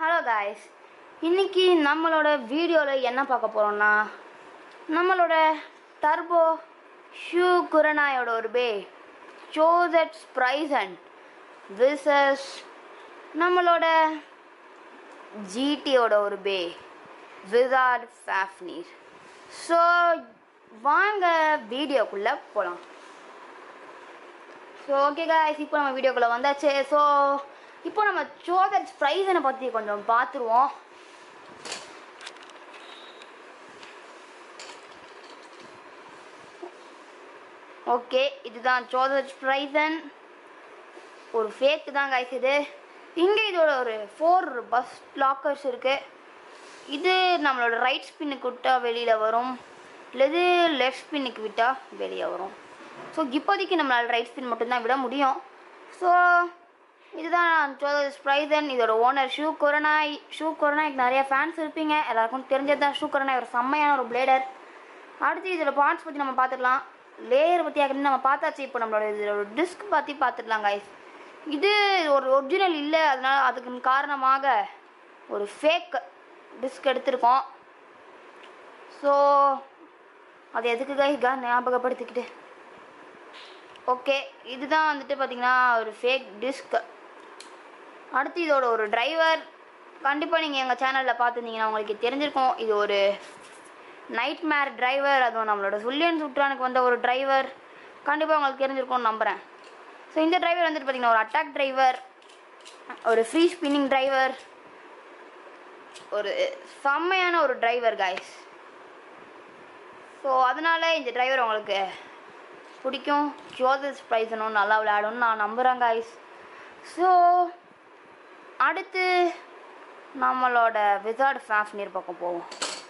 hello guys இன்னைக்கு நம்மளோட வீடியோவில் என்ன பார்க்க போகிறோம்னா நம்மளோட டர்போ ஷூ குரனாயோட ஒரு பே ஜோசட் ஸ்ப்ரைசன் விசஸ் நம்மளோட ஜிடியோட ஒரு பே விசார்ட் ஃபேஃப்னீர் ஸோ வாங்க வீடியோக்குள்ளே போகலாம் ஸோ ஓகே காய்ஸ் இப்போ நம்ம வீடியோக்குள்ளே வந்தாச்சு ஸோ இப்போ நம்ம சோதர் ஸ்ப்ரைசனை பற்றி கொஞ்சம் பார்த்துருவோம் ஓகே இதுதான் சோதர் ஸ்ப்ரைசன் ஒரு ஃபேக் தான் காய்ஸ் இது இங்கே இதோட ஒரு ஃபோர் பஸ் லாக்கர்ஸ் இருக்குது இது நம்மளோட ரைட் ஸ்பின்னுக்கு விட்டால் வெளியில் வரும் இல்லது லெஃப்ட் ஸ்பின்னுக்கு விட்டால் வெளியே வரும் ஸோ இப்போதைக்கு நம்மளால் ரைட் ஸ்பின் மட்டும்தான் விட முடியும் ஸோ இதுதான் சோதர் ஸ்ப்ரைசன் இதோட ஓனர் ஷூ கொரோனாய் ஷூ கொரோனாய்க்கு நிறைய ஃபேன்ஸ் இருப்பீங்க எல்லாருக்கும் தெரிஞ்சது தான் ஷூ கொரோனாய் ஒரு செம்மையான ஒரு பிளேடர் அடுத்து இதோட பார்ட்ஸ் பற்றி நம்ம பார்த்துக்கலாம் லேயர் பற்றி ஆகணும் நம்ம பார்த்தாச்சு இப்போ நம்மளோட இதோட டிஸ்க் பற்றி பார்த்துக்கலாம் guys இது ஒரு ஒரிஜினல் இல்லை அதனால அதுக்கு காரணமாக ஒரு ஃபேக் டிஸ்க் எடுத்திருக்கோம் ஸோ அது எதுக்கு கைஸ் கா ஞாபகப்படுத்திக்கிட்டு ஓகே இதுதான் வந்துட்டு பார்த்தீங்கன்னா ஒரு ஃபேக் டிஸ்க் அடுத்து இதோட ஒரு டிரைவர் கண்டிப்பாக நீங்கள் எங்கள் சேனலில் பார்த்துருந்தீங்கன்னா உங்களுக்கு தெரிஞ்சிருக்கும் இது ஒரு நைட் மேர் டிரைவர் அதுவும் நம்மளோட சுல்லியன் சுற்றானுக்கு வந்த ஒரு டிரைவர் கண்டிப்பாக உங்களுக்கு தெரிஞ்சிருக்கும்னு நம்புகிறேன் ஸோ இந்த டிரைவர் வந்துட்டு பார்த்தீங்கன்னா ஒரு அட்டாக் டிரைவர் ஒரு ஃப்ரீ ஸ்பின்னிங் டிரைவர் ஒரு செம்மையான ஒரு டிரைவர் காய்ஸ் ஸோ அதனால இந்த டிரைவர் உங்களுக்கு பிடிக்கும் ஜோதஸ் ப்ரைஸனும் நல்லா விளையாடும்னு நான் நம்புகிறேன் காய்ஸ் ஸோ அடுத்து நம்மளோட விசார்ட் ஃபேஃப்னியர் பக்கம் போவோம்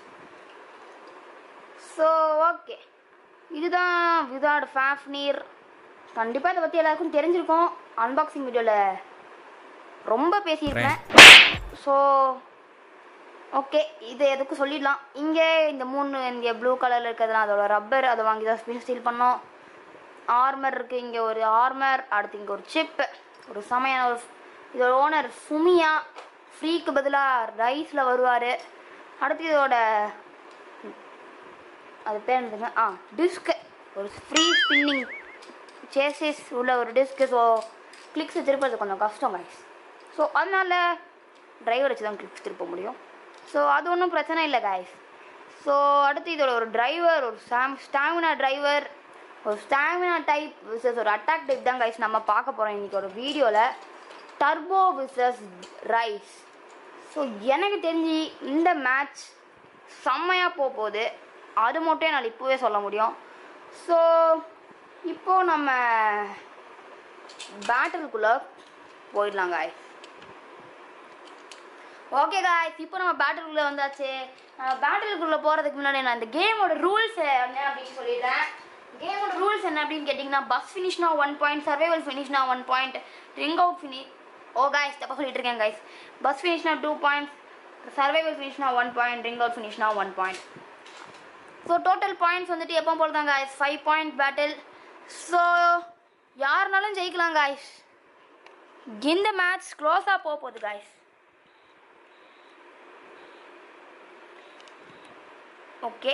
ஸோ ஓகே இதுதான் விசார்ட் ஃபேஃப்னீர் கண்டிப்பாக இதை பற்றி எல்லாருக்கும் தெரிஞ்சிருக்கும் அன்பாக்சிங் வீடியோவில் ரொம்ப பேசியிருப்பேன் ஸோ ஓகே இது எதுக்கும் சொல்லிடலாம் இங்கே இந்த மூணு இங்கே ப்ளூ கலரில் இருக்கிறதுலாம் அதோட ரப்பர் அதை வாங்கி தான் ஸ்பின் ஸ்டீல் பண்ணோம் ஆர்மர் இருக்குது இங்கே ஒரு ஆர்மர் அடுத்து இங்கே ஒரு சிப் ஒரு செமையான ஒரு இதோட ஓனர் சுமியா ஃப்ரீக்கு பதிலாக ரைஸில் வருவார் அடுத்து இதோட அது பேர் என்னதுங்க ஆ டிஸ்க் ஒரு ஃப்ரீ ஸ்பின்னிங் சேசிஸ் உள்ள ஒரு டிஸ்க்கு ஸோ கிளிக்ஸ் திருப்பது கொஞ்சம் கஷ்டம் கைஸ் ஸோ அதனால டிரைவர் வச்சு தான் கிளிக்ஸ் திருப்ப முடியும் ஸோ அது ஒன்றும் பிரச்சனை இல்லை கைஸ் ஸோ அடுத்து இதோட ஒரு டிரைவர் ஒரு ஸ்டாம் ஸ்டாமினா டிரைவர் ஒரு ஸ்டாமினா டைப் விசஸ் ஒரு அட்டாக் டைப் தான் கைஸ் நம்ம பார்க்க போகிறோம் இன்றைக்கி ஒரு வீடியோவில் டர்போ விசஸ் ரைஸ் ஸோ எனக்கு தெரிஞ்சு இந்த மேட்ச் செம்மையாக போக போகுது அது மட்டும் என்னால் இப்போவே சொல்ல முடியும் ஸோ இப்போது நம்ம பேட்டிலுக்குள்ளே போயிடலாம் காய் ஓகே காய்ஸ் இப்போ நம்ம பேட்டிலுக்குள்ளே வந்தாச்சு பேட்டிலுக்குள்ளே போகிறதுக்கு முன்னாடி நான் இந்த கேமோட ரூல்ஸ் என்ன அப்படின்னு சொல்லிடுறேன் கேமோட ரூல்ஸ் என்ன அப்படின்னு கேட்டிங்கன்னா பஸ் ஃபினிஷ்னா ஒன் பாயிண்ட் சர்வைவல் ஃபினிஷ்னா ஒன் பாயிண்ட் ரிங் அவுட் ஃபினி ஓ காய்ஸ் தப்பா சொல்லிட்டு இருக்கேன் காய்ஸ் பஸ் ஃபினிஷ்னா டூ பாயிண்ட்ஸ் சர்வைவல் ஃபினிஷ்னா ஒன் பாயிண்ட் ரிங் அவுட் ஃபினிஷ்னா one point so total points வந்துட்டு எப்போ போல தான் guys five point battle so யாருனாலும் ஜெயிக்கலாம் காய்ஸ் இந்த மேட்ச் க்ளோஸாக போக போகுது காய்ஸ் ஓகே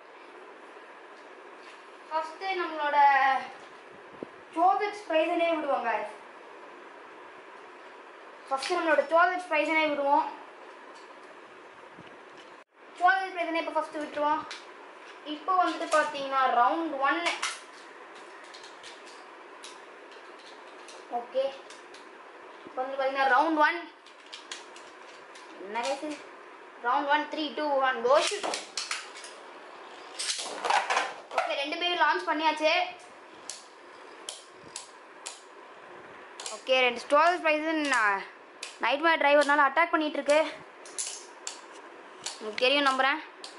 ஃபஸ்ட்டு நம்மளோட சோதட் ப்ரைஸனே விடுவோம் காய்ஸ் ஃபஸ்ட்டு நம்மளோட சோதட் ப்ரைஸனே விடுவோம் சோதட் ப்ரைஸனே இப்போ ஃபஸ்ட்டு விட்டுருவோம் இப்போ வந்துட்டு பார்த்தீங்கன்னா ரவுண்ட் ஒன் ஓகே இப்போ வந்து பார்த்தீங்கன்னா ரவுண்ட் ஒன் என்ன கேசு round one three two one go shoot okay ரெண்டு பேரும் லான்ச் பண்ணியாச்சு ஓகே ரெண்டு ஸ்டோரேஜ் ப்ரைஸ் நைட் மேட் டிரைவர்னால அட்டாக் பண்ணிட்டு இருக்கு உங்களுக்கு தெரியும் நம்புகிறேன்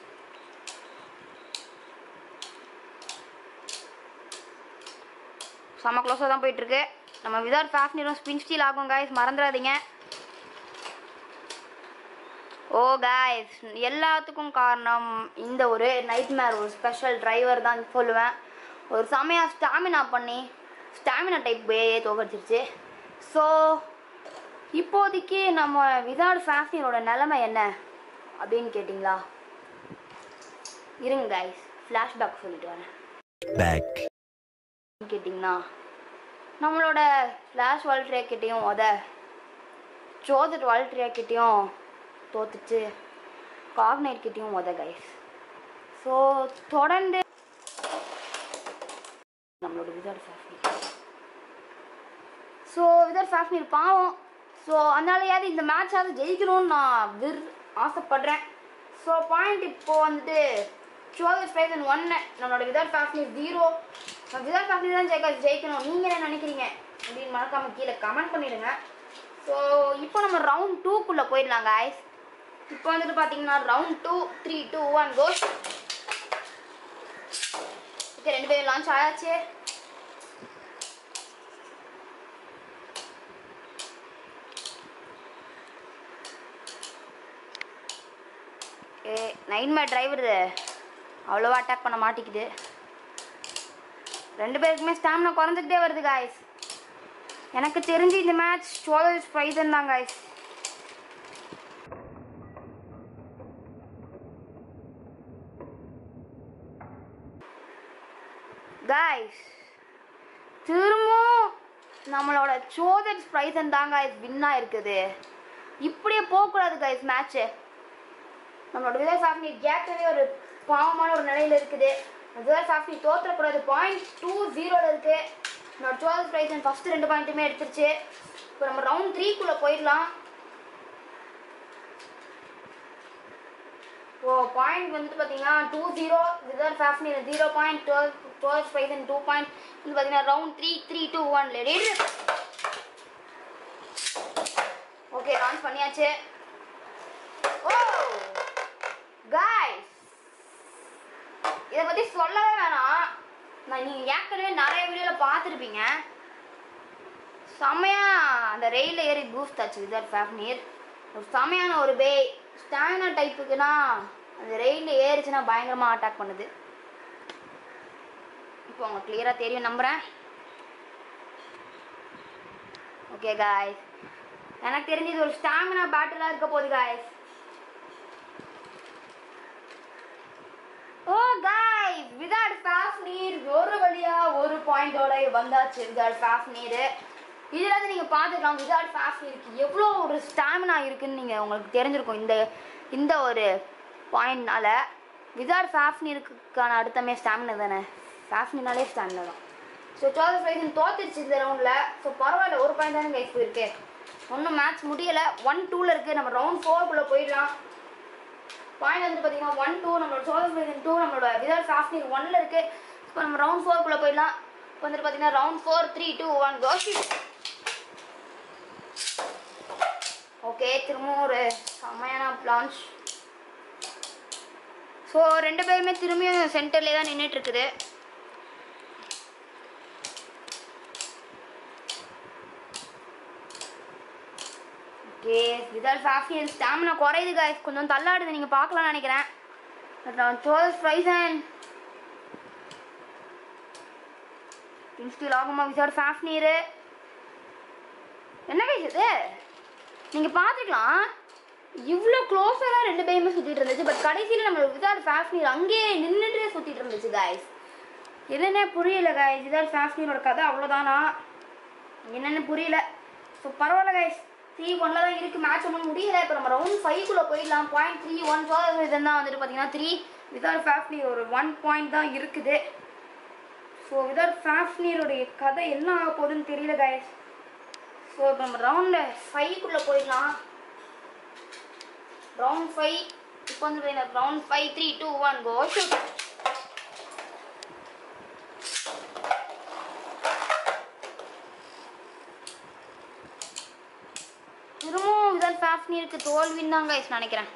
செம்ம க்ளோஸாக தான் போயிட்டுருக்கு நம்ம விதார் ஃபேஃப்னிரும் ஸ்பின் ஸ்டீல் ஆகும் காய்ஸ் மறந்துடாதீங்க ஓ காய்ஸ் எல்லாத்துக்கும் காரணம் இந்த ஒரு நைட் மேர் ஒரு ஸ்பெஷல் டிரைவர் தான் சொல்லுவேன் ஒரு செமையாக ஸ்டாமினா பண்ணி ஸ்டாமினா டைப் தோக்கடிச்சிருச்சு ஸோ இப்போதைக்கு நம்ம விதார்ட் ஃபேஃப்னியரோட நிலைமை என்ன அப்படின்னு கேட்டிங்களா இருங்க கைஸ் ஃப்ளாஷ்பேக் சொல்லிட்டு வரேன் back, கேட்டிங்கன்னா நம்மளோட ஃப்ளாஷ் வால்ட்ரியா கிட்டேயும் உத ஜோதட் வால்ட்ரியா கிட்டேயும் தோத்துச்சு காக்னைட் கிட்டேயும் உத கைஸ் ஸோ தொடர்ந்து நம்மளோட விதர் ஃபேஃப்னி ஸோ விதர் ஃபேஃப்னி பாவம் ஸோ அதனாலயாவது இந்த மேட்சாவது ஜெயிக்கணும்னு நான் விர் ஆசைப்படுறேன் ஸோ பாயிண்ட் இப்போ வந்துட்டு டுவெல் ஃபைவ் அண்ட் ஒன்று நம்மளோட விதர் ஃபேஃப்னி ஜீரோ விதர் ஃபேஃப்னி தான் ஜெயிக்க ஜெயிக்கணும் நீங்கள் என்ன நினைக்கிறீங்க அப்படின்னு மறக்காம கீழே கமெண்ட் பண்ணிடுங்க ஸோ இப்போ நம்ம ரவுண்ட் டூக்குள்ளே போயிடலாம் guys இப்போ வந்துட்டு பார்த்தீங்கன்னா round two three two one go shoot okay ரெண்டு பேரும் லான்ச் ஆயாச்சு ஏ நைன் மே டிரைவர் அவ்வளோவா அட்டாக் பண்ண மாட்டேங்குது ரெண்டு பேருக்குமே ஸ்டாமினா குறைஞ்சிக்கிட்டே வருது காய்ஸ் எனக்கு தெரிஞ்சு இந்த மேட்ச் டுவெல் ப்ரைஸன் தான் காய்ஸ் காய்ஸ் திரும்பவும் நம்மளோட சோதட் ப்ரைஸன் தான் காய்ஸ் வின்னாக இருக்குது இப்படியே போகக்கூடாது காய்ஸ் மேட்ச்சு நம்மளோட விஜய் சாஃப்னி ஏற்கனவே ஒரு பாவமான ஒரு நிலையில இருக்குது விஜய் சாஃப்னி தோற்றக்கூடாது பாயிண்ட் டூ ஜீரோல இருக்கு நம்மளோட டுவெல் ப்ரைஸ் ஃபர்ஸ்ட் ரெண்டு பாயிண்ட்டுமே எடுத்துருச்சு இப்போ நம்ம ரவுண்ட் த்ரீக்குள்ள போயிடலாம் ஓ பாயிண்ட் வந்துட்டு பார்த்தீங்கன்னா டூ ஜீரோ விதர் ஃபேஃப்னி zero point duel duel price two point வந்து பார்த்தீங்கன்னா round three three two one ready okay launch பண்ணியாச்சு ஓ காய்ஸ் இதை பற்றி சொல்லவே வேணாம் நான் நீங்கள் ஏற்கனவே நிறைய வீடியோவில் பார்த்துருப்பீங்க செம்மையா அந்த ரயிலில் ஏறி பூஸ்ட் ஆச்சு விதர் ஃபேஃப்னீர் ஒரு செமையான ஒரு பே ஸ்டாமினா டைப்புக்குன்னா அந்த ரயிலில் ஏறிச்சுன்னா பயங்கரமாக அட்டாக் பண்ணுது இப்போ உங்களுக்கு கிளியராக தெரியும் நம்புகிறேன் ஓகே காய்ஸ் எனக்கு தெரிஞ்சு இது ஒரு ஸ்டாமினா பேட்டிலாக இருக்க போகுது காய்ஸ் ஓ காய்ஸ் விதாட் ஃபேஃப்னீர் ஒரு வழியா ஒரு பாயிண்டோட வந்தாச்சு விதாட் ஃபேஃப்னீர் இதுல இருந்து நீங்க பாத்துக்கலாம் விதாட் ஃபேஃப்னீருக்கு எவ்வளோ ஒரு ஸ்டாமினா இருக்குன்னு நீங்க உங்களுக்கு தெரிஞ்சிருக்கும் இந்த இந்த ஒரு பாயிண்ட்னால விதாட் ஃபேஃப்னீருக்கான அடுத்தமே ஸ்டாமினா தானே ஃபேஃப்னினாலே ஸ்டாமினா தான் ஸோ டுவெல் ஃபைவ் தோத்துருச்சு இந்த ரவுண்டில் ஸோ பரவாயில்ல ஒரு பாயிண்ட் தானே கைஸ் போயிருக்கு ஒன்றும் மேட்ச் முடியலை ஒன் டூவில் இருக்குது நம்ம ரவுண்ட் ஃபோர்க்குள்ளே போயிடலாம் பாயிண்ட் வந்து பார்த்தீங்கன்னா ஒன் டூ நம்மளோட சோழர் பிளேசன் டூ நம்மளோட விதர் சாஃப்ட்வேர் ஒன்ல இருக்கு இப்போ நம்ம ரவுண்ட் ஃபோர்க்குள்ளே போயிடலாம் இப்போ வந்துட்டு பார்த்தீங்கன்னா round four three two one go shoot okay திரும்பவும் ஒரு செம்மையான லான்ச் ஸோ ரெண்டு பேருமே திரும்பியும் சென்டர்லேயே தான் நின்றுட்டு இருக்குது ஓகே விதால் ஃபேஃபியன் ஸ்டாமினா குறையுது guys கொஞ்சம் தள்ளாடுது நீங்கள் பார்க்கலாம்னு நினைக்கிறேன் பட் நான் டுவெல் ஃப்ரைசன் இன்ஸ்டில் ஆகுமா விசாட் ஃபேஃப்னீரு என்ன கைஸ் இது நீங்கள் பார்த்துக்கலாம் இவ்வளோ க்ளோஸராக ரெண்டு பேருமே சுற்றிட்டு இருந்துச்சு பட் கடைசியில் நம்ம விசாட் ஃபேஃப்னீர் அங்கேயே நின்றுட்டே சுற்றிட்டு இருந்துச்சு காய்ஸ் என்னன்னே புரியல காய்ஸ் விசாட் ஃபேஃப்னீரோட கதை அவ்வளோதானா என்னன்னு புரியல ஸோ பரவாயில்ல கைஸ் த்ரீ ஒன்ல தான் இருக்கு மேட்ச் ஒன்றும் முடியல இப்போ நம்ம ரவுண்ட் ஃபைவ்க்குள்ளே போயிடலாம் பாயிண்ட் த்ரீ ஒன் இதன் தான் வந்துட்டு பார்த்தீங்கன்னா த்ரீ விதார் ஃபேஃப்னி ஒரு ஒன் பாயிண்ட் தான் இருக்குது ஸோ விதார் ஃபேஃப்னியருடைய கதை என்ன ஆக போகுதுன்னு தெரியல கைஸ் ஸோ இப்போ நம்ம ரவுண்டு ஃபைவ்க்குள்ளே போயிடலாம் ரவுண்ட் ஃபைவ் இப்போ வந்து round five three two one go shoot திரும்பவும் விதால் ஃபேஃப்னியருக்கு தோல்வின்னு தான் கைஸ் நினைக்கிறேன்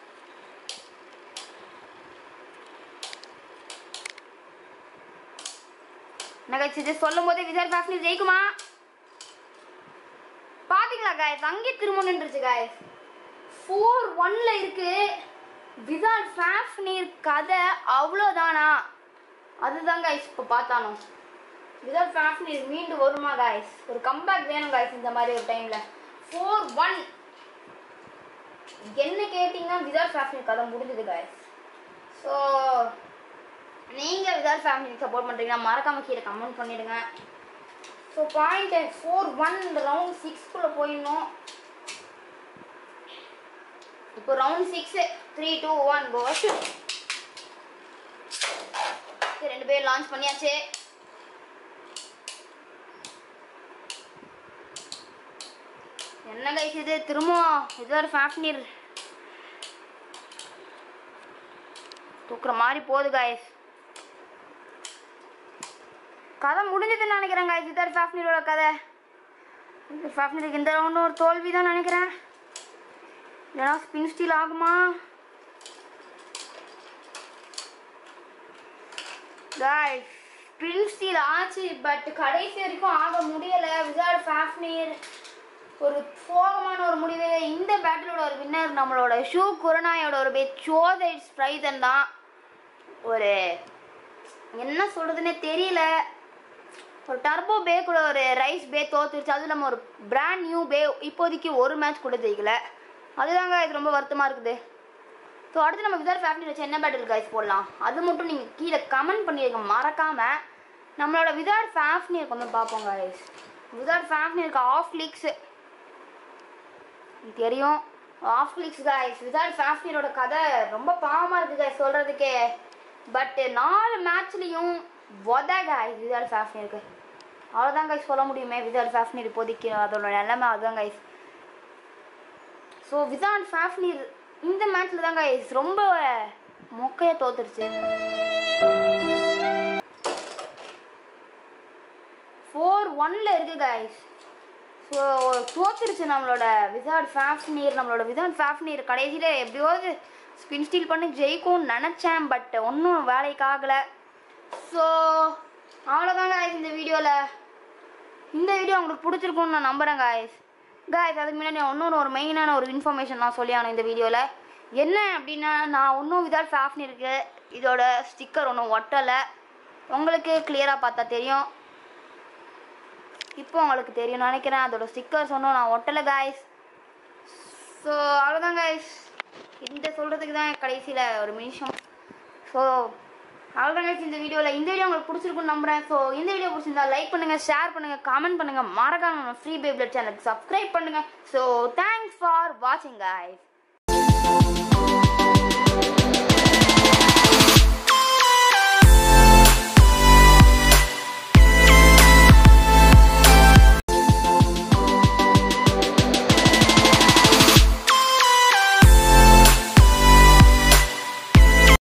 என்ன கைஸ் இது சொல்லும் போதே விதால் ஃபேஃப்னியர் ஜெயிக்குமா பாத்தீங்களா காய்ஸ் அங்கே திரும்ப நின்றுச்சு காய்ஸ் ஃபோர் ஒன்ல இருக்கு விதால் ஃபேஃப்னியர் கதை அவ்வளோதானா அதுதான் காய்ஸ் இப்போ பார்த்தானோ விதால் ஃபேஃப்னியர் மீண்டு வருமா காய்ஸ் ஒரு கம்பேக் வேணும் காய்ஸ் இந்த மாதிரி ஒரு டைமில் ஃபோர் ஒன் என்ன கேட்டிங்கன்னா விதார் ஃபேஷன் கதை முடிஞ்சது guys ஸோ நீங்கள் விதார் ஃபேமிலி சப்போர்ட் பண்ணுறீங்கன்னா மறக்காம கீழே கமெண்ட் பண்ணிடுங்க ஸோ பாயிண்ட் ஃபோர் ஒன் இந்த ரவுண்ட் சிக்ஸ்க்குள்ளே போயிடணும் இப்போ round six three two one go ரெண்டு பேர் லான்ச் பண்ணியாச்சு என்ன கைஸ் இது திரும்ப இது ஒரு ஃபேஷனியர் தூக்குற மாதிரி போகுது கைஸ் கதை முடிஞ்சதுன்னு நினைக்கிறேன் கைஸ் இது ஒரு ஃபேஷனியரோட கதை ஃபேஷனியருக்கு இந்த ரவுண்டு ஒரு தோல்வி தான் நினைக்கிறேன் இல்லைனா ஸ்பின் ஸ்டீல் ஆகுமா guys ஸ்பின் ஸ்டீல் ஆச்சு பட் கடைசி வரைக்கும் ஆக முடியல விசார்ட் ஃபேஃப்னியர் ஒரு சோகமான ஒரு முடிவு இந்த பேட்டிலோட ஒரு வின்னர் நம்மளோட ஷூ குரநாயோட ஒரு பே சோதைட் ஸ்ப்ரைதன் தான் ஒரு என்ன சொல்றதுன்னே தெரியல ஒரு டர்போ பே கூட ஒரு ரைஸ் பே தோத்துருச்சு அதுவும் நம்ம ஒரு பிராண்ட் நியூ பே இப்போதைக்கு ஒரு மேட்ச் கூட ஜெயிக்கல அதுதாங்க இது ரொம்ப வருத்தமாக இருக்குது ஸோ அடுத்து நம்ம விதார் ஃபேமிலி வச்சு என்ன பேட்டில் கைஸ் போடலாம் அது மட்டும் நீங்கள் கீழே கமெண்ட் பண்ணிடுங்க மறக்காமல் நம்மளோட விதார் ஃபேஃப்னியர் கொஞ்சம் பார்ப்போம் கைஸ் விதார் ஃபேஃப்னியருக்கு ஆஃப் லீக்ஸு தெரியும் ஆஃப் லீக்ஸ் கைஸ் விதார் ஃபேஃப்னியரோட கதை ரொம்ப பாவமாக இருக்குது கைஸ் சொல்கிறதுக்கே பட் நாலு மேட்ச்லேயும் வொத கைஸ் விதார் ஃபேஃப்னியருக்கு அவ்வளோதான் கைஸ் சொல்ல முடியுமே விதார் ஃபேஃப்னியர் இப்போதைக்கு அதோட நிலைமை அதுதான் கைஸ் ஸோ விதான் ஃபேஃப்னியர் இந்த மேட்ச்ல தான் கைஸ் ரொம்ப மொக்கையை தோத்துருச்சு ஃபோர் ஒன்ல இருக்கு கைஸ் ஸோ தோத்துருச்சு நம்மளோட விசார்ட் ஃபேஃப்னீர் நம்மளோட விசார்ட் ஃபேஃப்னீர் கடைசியில் எப்படியாவது ஸ்பின் ஸ்டீல் பண்ணி ஜெயிக்கும்னு நினச்சேன் பட் ஒன்றும் வேலைக்கு ஆகலை ஸோ அவ்வளோதான் guys இந்த வீடியோவில் இந்த வீடியோ உங்களுக்கு பிடிச்சிருக்கும்னு நான் நம்புகிறேன் காய்ஸ் காய்ஸ் அதுக்கு முன்னாடி நான் இன்னொரு ஒரு மெயினான ஒரு இன்ஃபர்மேஷன் நான் சொல்லி ஆனேன் இந்த வீடியோவில் என்ன அப்படின்னா நான் இன்னும் விதால் ஃபேஃப்னி இருக்கு இதோட ஸ்டிக்கர் ஒன்றும் ஒட்டலை உங்களுக்கு கிளியராக பார்த்தா தெரியும் இப்போ உங்களுக்கு தெரியும் நினைக்கிறேன் அதோட ஸ்டிக்கர்ஸ் ஒன்றும் நான் ஒட்டலை காய்ஸ் ஸோ அவ்வளோதான் காய்ஸ் இந்த சொல்கிறதுக்கு தான் கடைசியில் ஒரு நிமிஷம் ஸோ அவ்வளோதான் guys இந்த வீடியோவில் இந்த வீடியோ உங்களுக்கு பிடிச்சிருக்குன்னு நம்புறேன் ஸோ இந்த வீடியோ பிடிச்சிருந்தா லைக் பண்ணுங்கள் ஷேர் பண்ணுங்கள் கமெண்ட் பண்ணுங்கள் மறக்காம நம்ம ஃப்ரீ பேப்லெட் சேனலுக்கு சப்ஸ்கிரைப் பண்ணுங்கள் ஸோ தேங்க்ஸ் ஃபார் வாட்சிங் guys